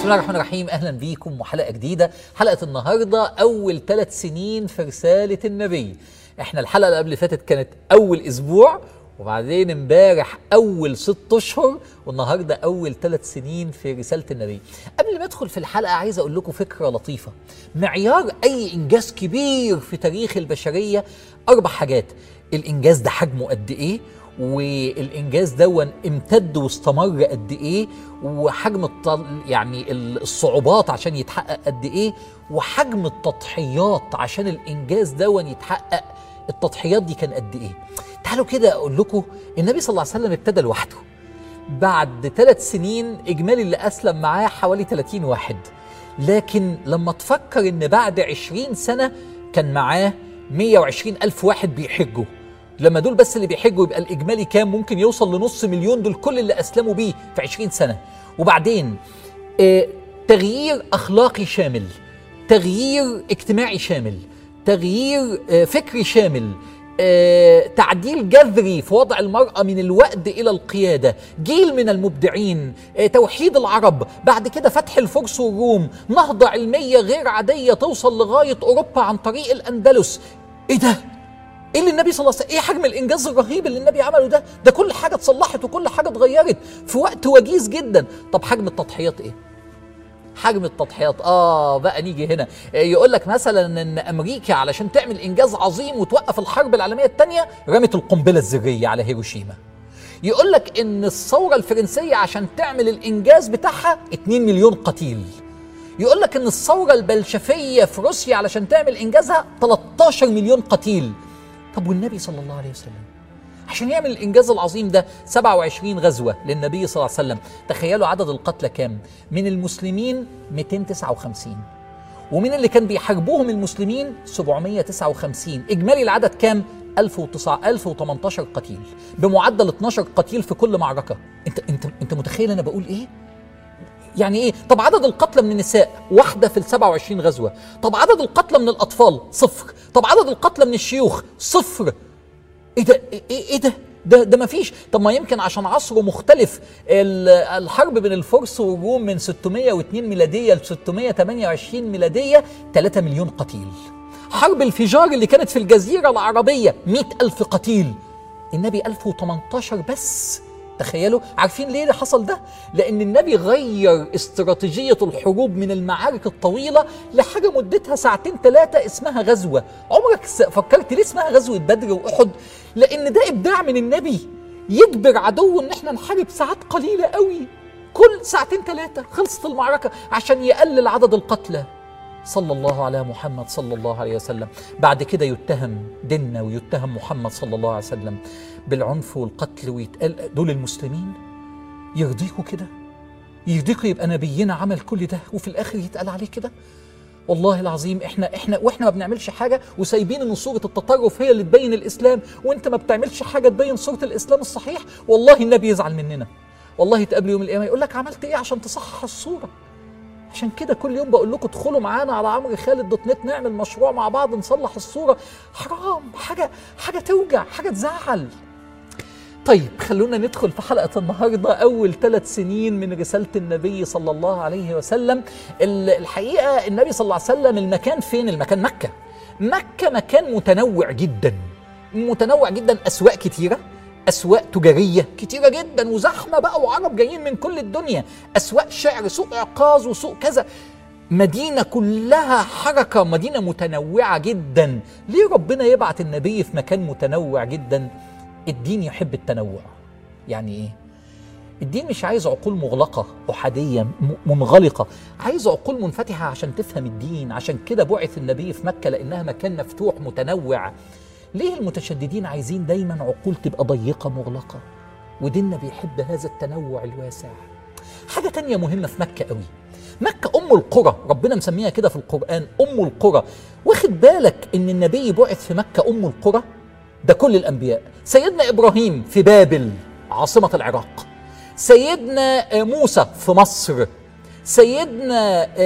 الله الرحمن الرحيم اهلا بيكم وحلقه جديده حلقه النهارده اول ثلاث سنين في رساله النبي احنا الحلقه اللي قبل فاتت كانت اول اسبوع وبعدين امبارح اول ست اشهر والنهارده اول ثلاث سنين في رساله النبي قبل ما ادخل في الحلقه عايز اقول لكم فكره لطيفه معيار اي انجاز كبير في تاريخ البشريه اربع حاجات الانجاز ده حجمه قد ايه والانجاز دون امتد واستمر قد ايه وحجم الطل يعني الصعوبات عشان يتحقق قد ايه وحجم التضحيات عشان الانجاز دون يتحقق التضحيات دي كان قد ايه تعالوا كده اقول لكم النبي صلى الله عليه وسلم ابتدى لوحده بعد ثلاث سنين اجمالي اللي اسلم معاه حوالي 30 واحد لكن لما تفكر ان بعد 20 سنه كان معاه 120 الف واحد بيحجوا لما دول بس اللي بيحجوا يبقى الاجمالي كام ممكن يوصل لنص مليون دول كل اللي اسلموا بيه في 20 سنه وبعدين آه تغيير اخلاقي شامل تغيير اجتماعي شامل تغيير آه فكري شامل آه، تعديل جذري في وضع المرأة من الوأد إلى القيادة جيل من المبدعين آه، توحيد العرب بعد كده فتح الفرس والروم نهضة علمية غير عادية توصل لغاية أوروبا عن طريق الأندلس إيه ده؟ ايه اللي النبي صلى الله عليه وسلم ايه حجم الانجاز الرهيب اللي النبي عمله ده ده كل حاجه اتصلحت وكل حاجه اتغيرت في وقت وجيز جدا طب حجم التضحيات ايه حجم التضحيات اه بقى نيجي هنا يقول لك مثلا ان امريكا علشان تعمل انجاز عظيم وتوقف الحرب العالميه الثانيه رمت القنبله الذريه على هيروشيما يقول لك ان الثوره الفرنسيه عشان تعمل الانجاز بتاعها 2 مليون قتيل يقول لك ان الثوره البلشفيه في روسيا علشان تعمل انجازها 13 مليون قتيل طب والنبي صلى الله عليه وسلم عشان يعمل الانجاز العظيم ده 27 غزوه للنبي صلى الله عليه وسلم تخيلوا عدد القتلى كام من المسلمين 259 ومن اللي كان بيحاربوهم المسلمين 759 اجمالي العدد كام 1018 قتيل بمعدل 12 قتيل في كل معركه انت انت انت متخيل انا بقول ايه يعني ايه؟ طب عدد القتلى من النساء واحدة في ال 27 غزوة، طب عدد القتلى من الأطفال صفر، طب عدد القتلى من الشيوخ صفر. ايه ده؟ ايه, إيه ده؟ ده ده ما فيش، طب ما يمكن عشان عصره مختلف الحرب بين الفرس والروم من 602 ميلادية ل 628 ميلادية 3 مليون قتيل. حرب الفجار اللي كانت في الجزيرة العربية 100 ألف قتيل. النبي 1018 بس تخيلوا عارفين ليه اللي حصل ده لان النبي غير استراتيجيه الحروب من المعارك الطويله لحاجه مدتها ساعتين ثلاثه اسمها غزوه عمرك فكرت ليه اسمها غزوه بدر واحد لان ده ابداع من النبي يجبر عدو ان احنا نحارب ساعات قليله قوي كل ساعتين ثلاثه خلصت المعركه عشان يقلل عدد القتلى صلى الله على محمد صلى الله عليه وسلم بعد كده يتهم ديننا ويتهم محمد صلى الله عليه وسلم بالعنف والقتل ويتقال دول المسلمين يرضيكوا كده يرضيكوا يبقى نبينا عمل كل ده وفي الاخر يتقال عليه كده والله العظيم احنا احنا واحنا ما بنعملش حاجه وسايبين ان صوره التطرف هي اللي تبين الاسلام وانت ما بتعملش حاجه تبين صوره الاسلام الصحيح والله النبي يزعل مننا والله تقابل يوم القيامه يقول لك عملت ايه عشان تصحح الصوره عشان كده كل يوم بقول لكم ادخلوا معانا على عمرو خالد دوت نت نعمل مشروع مع بعض نصلح الصوره حرام حاجه حاجه توجع حاجه تزعل طيب خلونا ندخل في حلقة النهاردة أول ثلاث سنين من رسالة النبي صلى الله عليه وسلم الحقيقة النبي صلى الله عليه وسلم المكان فين؟ المكان مكة مكة مكان متنوع جدا متنوع جدا أسواق كتيرة أسواق تجارية كتيرة جدا وزحمة بقى وعرب جايين من كل الدنيا أسواق شعر سوق عكاظ وسوق كذا مدينة كلها حركة مدينة متنوعة جدا ليه ربنا يبعت النبي في مكان متنوع جدا الدين يحب التنوع يعني ايه الدين مش عايز عقول مغلقة أحادية منغلقة عايز عقول منفتحة عشان تفهم الدين عشان كده بعث النبي في مكة لأنها مكان مفتوح متنوع ليه المتشددين عايزين دايما عقول تبقى ضيقة مغلقة وديننا بيحب هذا التنوع الواسع حاجة تانية مهمة في مكة قوي مكة أم القرى ربنا مسميها كده في القرآن أم القرى واخد بالك إن النبي بعث في مكة أم القرى ده كل الأنبياء سيدنا إبراهيم في بابل عاصمة العراق سيدنا موسى في مصر سيدنا آآ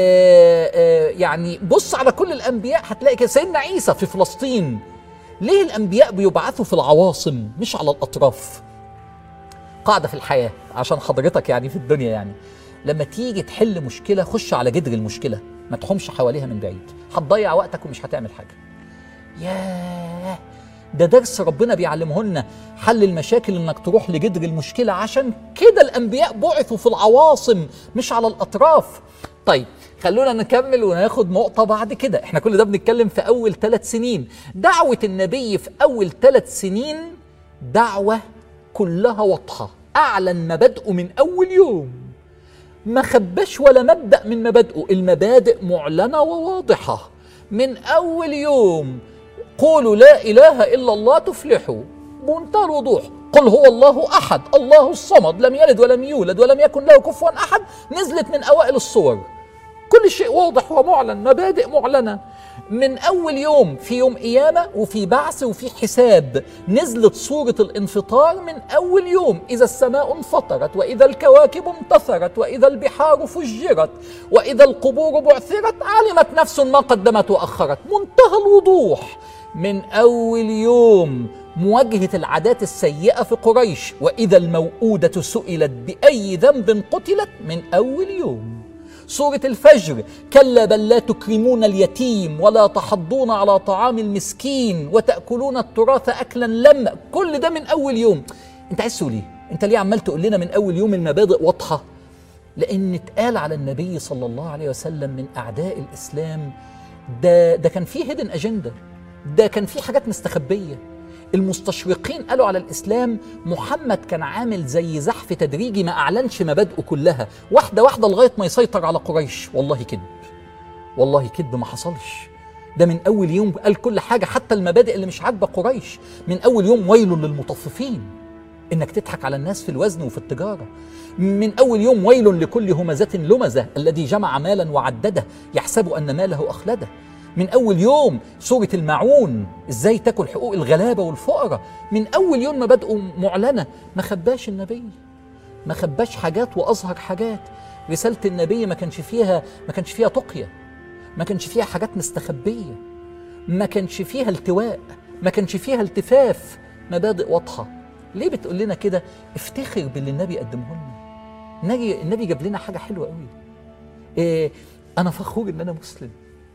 آآ يعني بص على كل الأنبياء هتلاقي كده سيدنا عيسى في فلسطين ليه الأنبياء بيبعثوا في العواصم مش على الأطراف قاعدة في الحياة عشان حضرتك يعني في الدنيا يعني لما تيجي تحل مشكله خش على جذر المشكله ما تحومش حواليها من بعيد هتضيع وقتك ومش هتعمل حاجه ياه ده درس ربنا بيعلمه لنا حل المشاكل انك تروح لجذر المشكله عشان كده الانبياء بعثوا في العواصم مش على الاطراف طيب خلونا نكمل وناخد نقطة بعد كده احنا كل ده بنتكلم في أول ثلاث سنين دعوة النبي في أول ثلاث سنين دعوة كلها واضحة أعلن مبادئه من أول يوم ما خباش ولا مبدأ من مبادئه المبادئ معلنة وواضحة من أول يوم قولوا لا إله إلا الله تفلحوا بمنتهى الوضوح قل هو الله أحد الله الصمد لم يلد ولم يولد ولم يكن له كفوا أحد نزلت من أوائل الصور كل شيء واضح ومعلن مبادئ معلنة من أول يوم في يوم قيامة وفي بعث وفي حساب نزلت صورة الانفطار من أول يوم إذا السماء انفطرت وإذا الكواكب انتثرت وإذا البحار فجرت وإذا القبور بعثرت علمت نفس ما قدمت وأخرت منتهى الوضوح من أول يوم مواجهة العادات السيئة في قريش وإذا الموءودة سئلت بأي ذنب قتلت من أول يوم سورة الفجر كلا بل لا تكرمون اليتيم ولا تحضون على طعام المسكين وتأكلون التراث أكلا لما كل ده من أول يوم أنت عايز تقول إيه؟ أنت ليه عمال تقول لنا من أول يوم المبادئ واضحة؟ لأن اتقال على النبي صلى الله عليه وسلم من أعداء الإسلام ده ده كان فيه هيدن أجندة ده كان فيه حاجات مستخبية المستشرقين قالوا على الاسلام محمد كان عامل زي زحف تدريجي ما اعلنش مبادئه كلها واحده واحده لغايه ما يسيطر على قريش والله كذب والله كذب ما حصلش ده من اول يوم قال كل حاجه حتى المبادئ اللي مش عاجبه قريش من اول يوم ويل للمطففين انك تضحك على الناس في الوزن وفي التجاره من اول يوم ويل لكل همزه لمزه الذي جمع مالا وعدده يحسب ان ماله اخلده من اول يوم سوره الماعون ازاي تاكل حقوق الغلابه والفقراء من اول يوم مبادئه معلنه ما خباش النبي ما خباش حاجات واظهر حاجات رساله النبي ما كانش فيها ما كانش فيها تقيه ما كانش فيها حاجات مستخبيه ما كانش فيها التواء ما كانش فيها التفاف مبادئ واضحه ليه بتقول لنا كده افتخر باللي النبي قدمه لنا النبي النبي جاب لنا حاجه حلوه قوي إيه انا فخور ان انا مسلم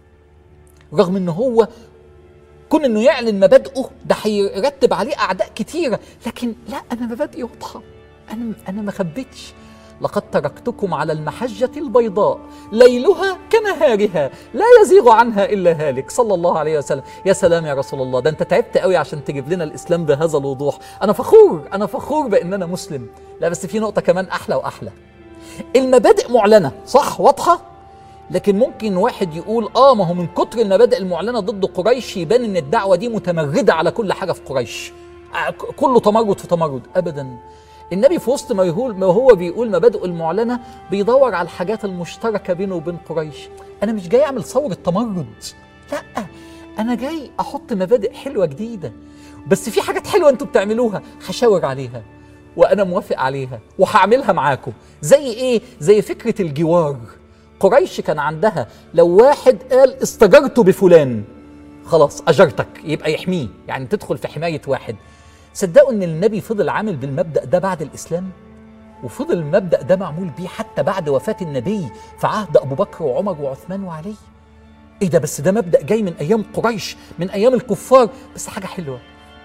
رغم ان هو كون انه يعلن مبادئه ده هيرتب عليه اعداء كتيره لكن لا انا مبادئي واضحه انا انا ما خبيتش لقد تركتكم على المحجة البيضاء ليلها كنهارها لا يزيغ عنها إلا هالك صلى الله عليه وسلم يا سلام يا رسول الله ده أنت تعبت قوي عشان تجيب لنا الإسلام بهذا الوضوح أنا فخور أنا فخور بأن أنا مسلم لا بس في نقطة كمان أحلى وأحلى المبادئ معلنة صح واضحة لكن ممكن واحد يقول اه ما هو من كتر المبادئ المعلنه ضد قريش يبان ان الدعوه دي متمرده على كل حاجه في قريش آه، كله تمرد في تمرد ابدا النبي في وسط ما يقول ما هو بيقول مبادئه المعلنه بيدور على الحاجات المشتركه بينه وبين قريش انا مش جاي اعمل ثوره تمرد لا انا جاي احط مبادئ حلوه جديده بس في حاجات حلوه انتوا بتعملوها هشاور عليها وانا موافق عليها وهعملها معاكم زي ايه زي فكره الجوار قريش كان عندها لو واحد قال استجرت بفلان خلاص اجرتك يبقى يحميه يعني تدخل في حمايه واحد صدقوا ان النبي فضل عامل بالمبدا ده بعد الاسلام وفضل المبدا ده معمول بيه حتى بعد وفاه النبي في عهد ابو بكر وعمر وعثمان وعلي ايه ده بس ده مبدا جاي من ايام قريش من ايام الكفار بس حاجه حلوه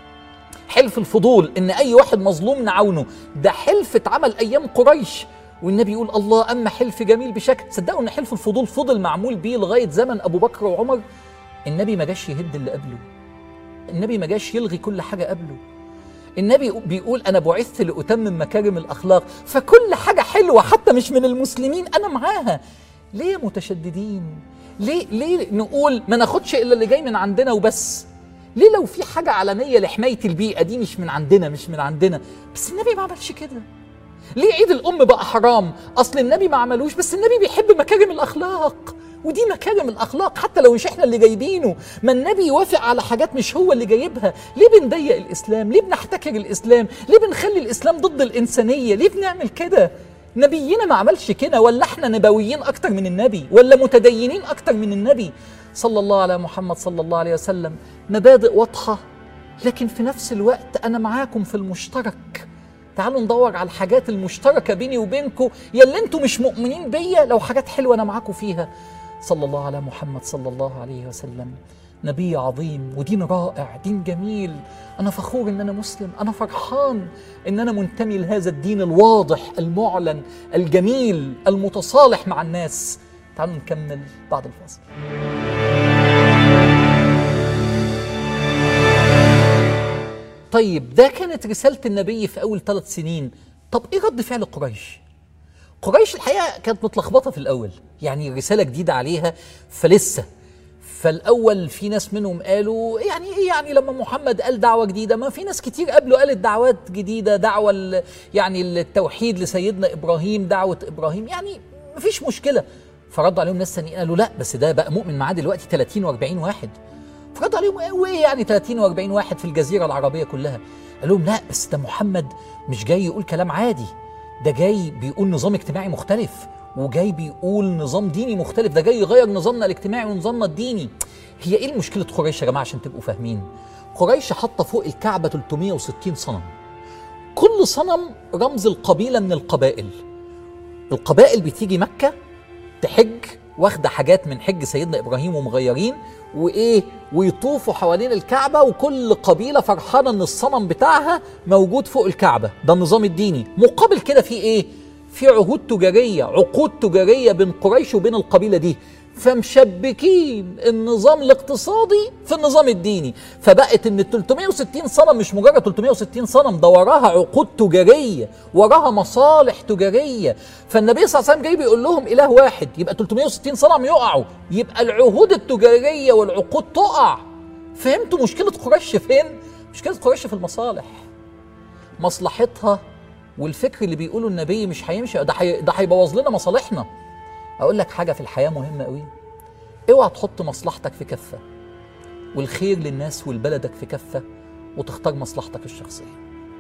حلف الفضول ان اي واحد مظلوم نعاونه ده حلف اتعمل ايام قريش والنبي يقول الله اما حلف جميل بشكل صدقوا ان حلف الفضول فضل معمول بيه لغايه زمن ابو بكر وعمر النبي ما جاش يهد اللي قبله النبي ما جاش يلغي كل حاجه قبله النبي بيقول انا بعثت لاتمم مكارم الاخلاق فكل حاجه حلوه حتى مش من المسلمين انا معاها ليه متشددين ليه ليه نقول ما ناخدش الا اللي جاي من عندنا وبس ليه لو في حاجه علنيه لحمايه البيئه دي مش من عندنا مش من عندنا بس النبي ما عملش كده ليه عيد الام بقى حرام اصل النبي ما عملوش بس النبي بيحب مكارم الاخلاق ودي مكارم الاخلاق حتى لو مش احنا اللي جايبينه ما النبي يوافق على حاجات مش هو اللي جايبها ليه بنضيق الاسلام ليه بنحتكر الاسلام ليه بنخلي الاسلام ضد الانسانيه ليه بنعمل كده نبينا ما عملش كده ولا احنا نبويين اكتر من النبي ولا متدينين اكتر من النبي صلى الله على محمد صلى الله عليه وسلم مبادئ واضحه لكن في نفس الوقت انا معاكم في المشترك تعالوا ندور على الحاجات المشتركه بيني وبينكم يا اللي انتوا مش مؤمنين بيا لو حاجات حلوه انا معاكم فيها صلى الله على محمد صلى الله عليه وسلم نبي عظيم ودين رائع دين جميل انا فخور ان انا مسلم انا فرحان ان انا منتمي لهذا الدين الواضح المعلن الجميل المتصالح مع الناس تعالوا نكمل بعد الفاصل طيب ده كانت رسالة النبي في أول ثلاث سنين طب إيه رد فعل قريش؟ قريش الحقيقة كانت متلخبطة في الأول يعني رسالة جديدة عليها فلسه فالأول في ناس منهم قالوا يعني إيه يعني لما محمد قال دعوة جديدة ما في ناس كتير قبله قالت دعوات جديدة دعوة ال- يعني التوحيد لسيدنا إبراهيم دعوة إبراهيم يعني مفيش مشكلة فرد عليهم ناس تانيين قالوا لا بس ده بقى مؤمن معاه دلوقتي 30 و40 واحد فرد عليهم إيه وايه يعني 30 و40 واحد في الجزيره العربيه كلها قال لهم لا بس ده محمد مش جاي يقول كلام عادي ده جاي بيقول نظام اجتماعي مختلف وجاي بيقول نظام ديني مختلف ده جاي يغير نظامنا الاجتماعي ونظامنا الديني هي ايه مشكله قريش يا جماعه عشان تبقوا فاهمين قريش حاطه فوق الكعبه 360 صنم كل صنم رمز القبيله من القبائل القبائل بتيجي مكه تحج واخده حاجات من حج سيدنا ابراهيم ومغيرين وايه ويطوفوا حوالين الكعبه وكل قبيله فرحانه ان الصنم بتاعها موجود فوق الكعبه ده النظام الديني مقابل كده في ايه في عهود تجاريه عقود تجاريه بين قريش وبين القبيله دي فمشبكين النظام الاقتصادي في النظام الديني فبقت ان ال 360 صنم مش مجرد 360 صنم ده وراها عقود تجاريه وراها مصالح تجاريه فالنبي صلى الله عليه وسلم جاي بيقول لهم اله واحد يبقى 360 صنم يقعوا يبقى العهود التجاريه والعقود تقع فهمتوا مشكله قريش فين مشكله قريش في المصالح مصلحتها والفكر اللي بيقوله النبي مش هيمشي ده حي- ده هيبوظ لنا مصالحنا اقول لك حاجه في الحياه مهمه قوي اوعى تحط مصلحتك في كفه والخير للناس ولبلدك في كفه وتختار مصلحتك الشخصيه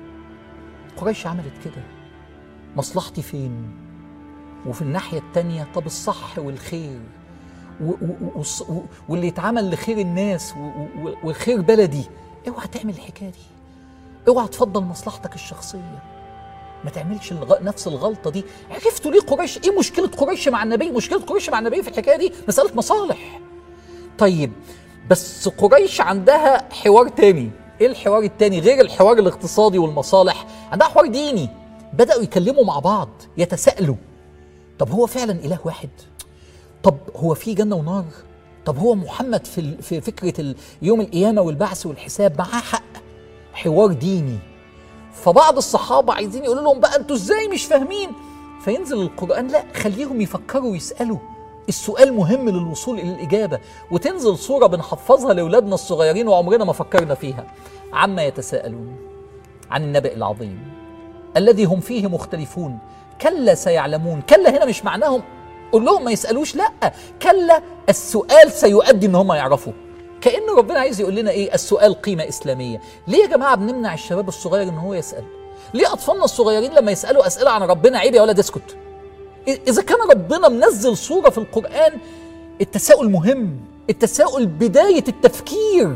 قريش عملت كده مصلحتي فين وفي الناحيه التانيه طب الصح والخير و- و- والص- و- واللي يتعمل لخير الناس و- و- وخير بلدي اوعى تعمل الحكايه دي اوعى تفضل مصلحتك الشخصيه ما تعملش الغ... نفس الغلطه دي عرفتوا ليه قريش ايه مشكله قريش مع النبي مشكله قريش مع النبي في الحكايه دي مساله مصالح طيب بس قريش عندها حوار تاني ايه الحوار التاني غير الحوار الاقتصادي والمصالح عندها حوار ديني بداوا يكلموا مع بعض يتساءلوا طب هو فعلا اله واحد طب هو في جنه ونار طب هو محمد في ال- في فكره ال- يوم القيامه والبعث والحساب معاه حق حوار ديني فبعض الصحابه عايزين يقولوا لهم بقى انتوا ازاي مش فاهمين فينزل القران لا خليهم يفكروا ويسالوا السؤال مهم للوصول الى الاجابه وتنزل صوره بنحفظها لاولادنا الصغيرين وعمرنا ما فكرنا فيها عما يتساءلون عن النبأ العظيم الذي هم فيه مختلفون كلا سيعلمون كلا هنا مش معناهم قول لهم ما يسألوش لا كلا السؤال سيؤدي ان هم يعرفوا كأن ربنا عايز يقول لنا ايه السؤال قيمة إسلامية ليه يا جماعة بنمنع الشباب الصغير ان هو يسأل ليه أطفالنا الصغيرين لما يسألوا أسئلة عن ربنا عيب يا ولد اسكت إذا كان ربنا منزل صورة في القرآن التساؤل مهم التساؤل بداية التفكير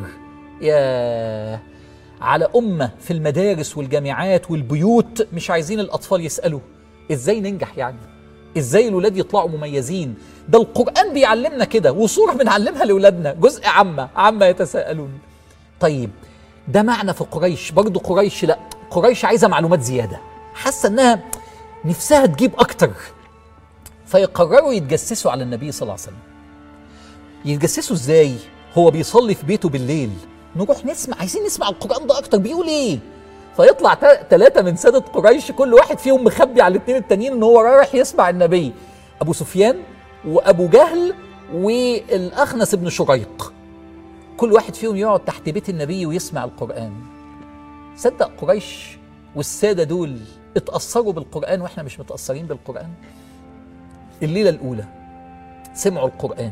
يا على أمة في المدارس والجامعات والبيوت مش عايزين الأطفال يسألوا إزاي ننجح يعني إزاي الولاد يطلعوا مميزين ده القرآن بيعلمنا كده وصورة بنعلمها لأولادنا جزء عامة عامة يتساءلون طيب ده معنى في قريش برضو قريش لا قريش عايزة معلومات زيادة حاسة إنها نفسها تجيب أكتر فيقرروا يتجسسوا على النبي صلى الله عليه وسلم يتجسسوا ازاي هو بيصلي في بيته بالليل نروح نسمع عايزين نسمع القرآن ده أكتر بيقول إيه فيطلع ثلاثة من سادة قريش كل واحد فيهم مخبي على الاثنين التانيين إن هو رايح يسمع النبي أبو سفيان وأبو جهل والأخنس بن شريق كل واحد فيهم يقعد تحت بيت النبي ويسمع القرآن صدق قريش والسادة دول اتأثروا بالقرآن وإحنا مش متأثرين بالقرآن الليلة الأولى سمعوا القرآن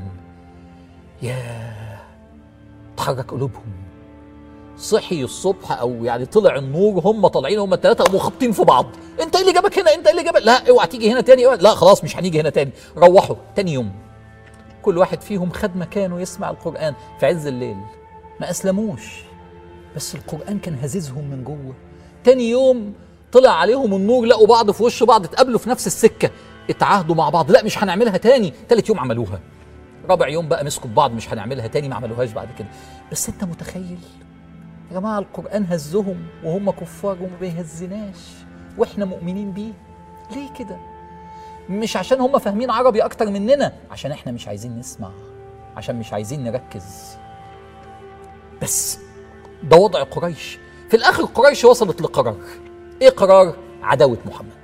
يا تحرك قلوبهم صحي الصبح او يعني طلع النور هم طالعين هم الثلاثه قاموا خابطين في بعض انت ايه اللي جابك هنا انت ايه اللي جابك لا اوعى تيجي هنا تاني اوعى. لا خلاص مش هنيجي هنا تاني روحوا تاني يوم كل واحد فيهم خد مكانه يسمع القران في عز الليل ما اسلموش بس القران كان هززهم من جوه تاني يوم طلع عليهم النور لقوا بعض في وش بعض اتقابلوا في نفس السكه اتعاهدوا مع بعض لا مش هنعملها تاني تالت يوم عملوها رابع يوم بقى مسكوا ببعض مش هنعملها تاني ما عملوهاش بعد كده بس انت متخيل يا جماعه القران هزهم وهم كفار وما بيهزناش واحنا مؤمنين بيه ليه كده مش عشان هم فاهمين عربي اكتر مننا عشان احنا مش عايزين نسمع عشان مش عايزين نركز بس ده وضع قريش في الاخر قريش وصلت لقرار ايه قرار عداوه محمد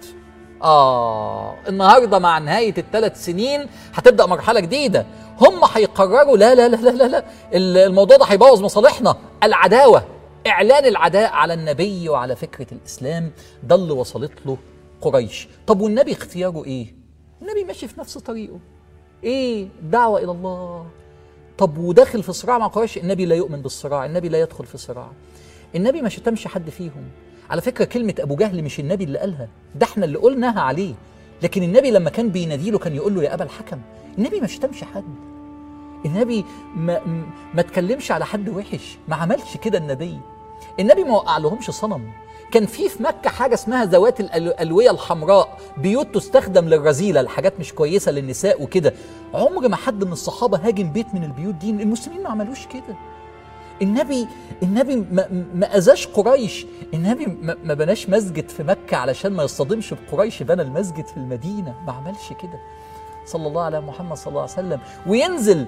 اه النهارده مع نهايه الثلاث سنين هتبدا مرحله جديده هم هيقرروا لا لا لا لا لا, لا. الموضوع ده هيبوظ مصالحنا العداوه اعلان العداء على النبي وعلى فكره الاسلام ده اللي وصلت له قريش طب والنبي اختياره ايه النبي ماشي في نفس طريقه ايه دعوه الى الله طب وداخل في صراع مع قريش النبي لا يؤمن بالصراع النبي لا يدخل في صراع النبي ما شتمش حد فيهم على فكره كلمه ابو جهل مش النبي اللي قالها ده احنا اللي قلناها عليه لكن النبي لما كان بيناديله كان يقول له يا ابا الحكم النبي ما شتمش حد النبي ما ما اتكلمش على حد وحش ما عملش كده النبي النبي ما وقع لهمش صنم كان في في مكة حاجة اسمها ذوات الألوية الحمراء بيوت تستخدم للرذيلة الحاجات مش كويسة للنساء وكده عمر ما حد من الصحابة هاجم بيت من البيوت دي المسلمين ما عملوش كده النبي النبي ما, ما اذاش قريش النبي ما, ما بناش مسجد في مكه علشان ما يصطدمش بقريش بنى المسجد في المدينه ما عملش كده صلى الله على محمد صلى الله عليه وسلم وينزل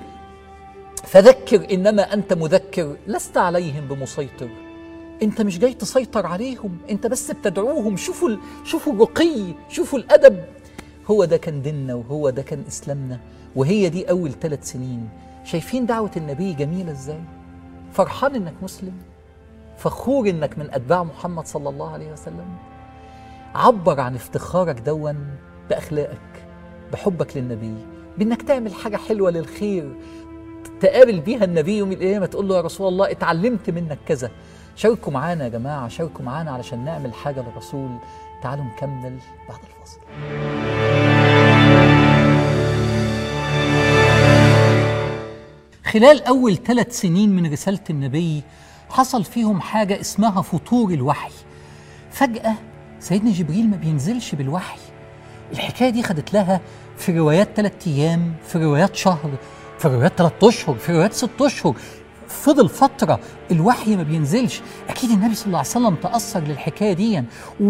فذكر انما انت مذكر لست عليهم بمسيطر انت مش جاي تسيطر عليهم انت بس بتدعوهم شوفوا شوفوا الرقي شوفوا الادب هو ده كان ديننا وهو ده كان اسلامنا وهي دي اول ثلاث سنين شايفين دعوه النبي جميله ازاي فرحان انك مسلم فخور انك من اتباع محمد صلى الله عليه وسلم عبر عن افتخارك دون باخلاقك بحبك للنبي بانك تعمل حاجه حلوه للخير تقابل بيها النبي يوم القيامه تقول له يا رسول الله اتعلمت منك كذا شاركوا معانا يا جماعه شاركوا معانا علشان نعمل حاجه للرسول تعالوا نكمل بعد الفاصل خلال أول ثلاث سنين من رسالة النبي حصل فيهم حاجة اسمها فطور الوحي فجأة سيدنا جبريل ما بينزلش بالوحي الحكاية دي خدت لها في روايات ثلاث أيام في روايات شهر في روايات ثلاث أشهر في روايات ست أشهر فضل فتره الوحي ما بينزلش اكيد النبي صلى الله عليه وسلم تاثر للحكايه دي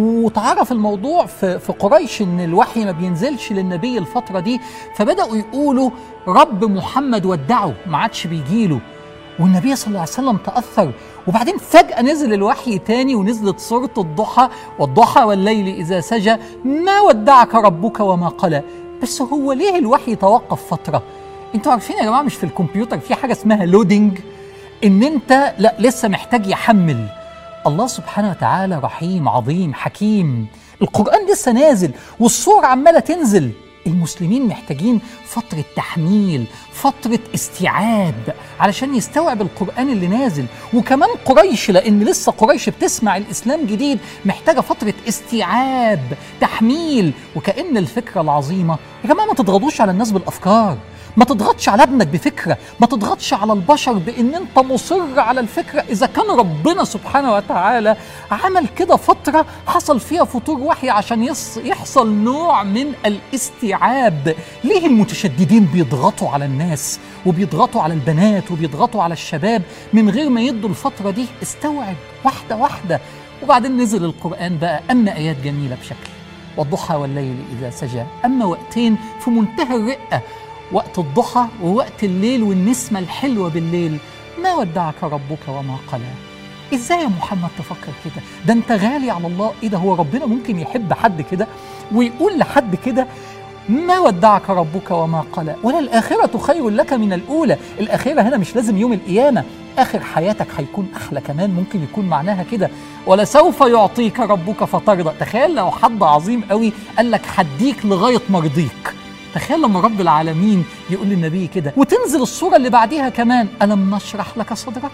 وتعرف الموضوع في, في قريش ان الوحي ما بينزلش للنبي الفتره دي فبداوا يقولوا رب محمد ودعه ما عادش بيجيله والنبي صلى الله عليه وسلم تاثر وبعدين فجاه نزل الوحي تاني ونزلت سوره الضحى والضحى والليل اذا سجى ما ودعك ربك وما قلى بس هو ليه الوحي توقف فتره انتوا عارفين يا جماعه مش في الكمبيوتر في حاجه اسمها لودنج ان انت لا لسه محتاج يحمل الله سبحانه وتعالى رحيم عظيم حكيم القرآن لسه نازل والصور عمالة تنزل المسلمين محتاجين فترة تحميل فترة استيعاب علشان يستوعب القرآن اللي نازل وكمان قريش لأن لسه قريش بتسمع الإسلام جديد محتاجة فترة استيعاب تحميل وكأن الفكرة العظيمة يا جماعة ما تضغطوش على الناس بالأفكار ما تضغطش على ابنك بفكره ما تضغطش على البشر بان انت مصر على الفكره اذا كان ربنا سبحانه وتعالى عمل كده فتره حصل فيها فطور وحي عشان يحصل نوع من الاستيعاب ليه المتشددين بيضغطوا على الناس وبيضغطوا على البنات وبيضغطوا على الشباب من غير ما يدوا الفتره دي استوعب واحده واحده وبعدين نزل القران بقى اما ايات جميله بشكل والضحى والليل اذا سجى اما وقتين في منتهى الرقه وقت الضحى ووقت الليل والنسمة الحلوة بالليل ما ودعك ربك وما قلى ازاي يا محمد تفكر كده ده انت غالي على الله ايه ده هو ربنا ممكن يحب حد كده ويقول لحد كده ما ودعك ربك وما قلى وللآخرة خير لك من الأولى الآخرة هنا مش لازم يوم القيامة آخر حياتك هيكون أحلى كمان ممكن يكون معناها كده ولسوف يعطيك ربك فترضى تخيل لو حد عظيم قوي قال لك هديك لغاية مرضيك تخيل لما رب العالمين يقول للنبي كده وتنزل الصورة اللي بعديها كمان ألم نشرح لك صدرك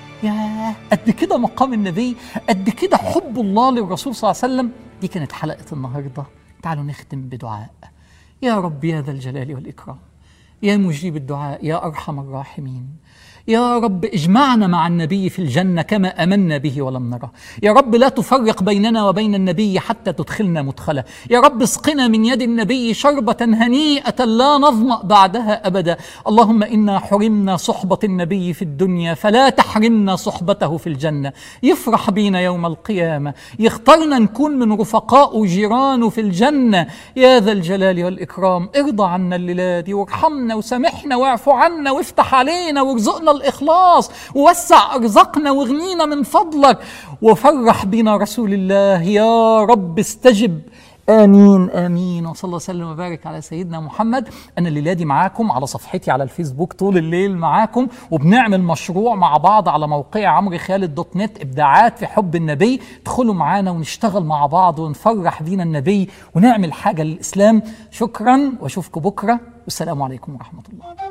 يا قد كده مقام النبي قد كده حب الله للرسول صلى الله عليه وسلم دي كانت حلقة النهاردة تعالوا نختم بدعاء يا رب يا ذا الجلال والإكرام يا مجيب الدعاء يا أرحم الراحمين يا رب اجمعنا مع النبي في الجنة كما أمنا به ولم نره يا رب لا تفرق بيننا وبين النبي حتى تدخلنا مدخله يا رب اسقنا من يد النبي شربة هنيئة لا نظمأ بعدها أبدا اللهم إنا حرمنا صحبة النبي في الدنيا فلا تحرمنا صحبته في الجنة يفرح بينا يوم القيامة يختارنا نكون من رفقاء وجيرانه في الجنة يا ذا الجلال والإكرام ارضى عنا الليلة دي وارحمنا وسامحنا واعف عنا وافتح علينا وارزقنا الإخلاص ووسع أرزقنا واغنينا من فضلك وفرح بنا رسول الله يا رب استجب امين امين وصلى الله وسلم وبارك على سيدنا محمد انا الليله دي معاكم على صفحتي على الفيسبوك طول الليل معاكم وبنعمل مشروع مع بعض على موقع عمرو خالد دوت نت ابداعات في حب النبي ادخلوا معانا ونشتغل مع بعض ونفرح بينا النبي ونعمل حاجه للاسلام شكرا واشوفكم بكره والسلام عليكم ورحمه الله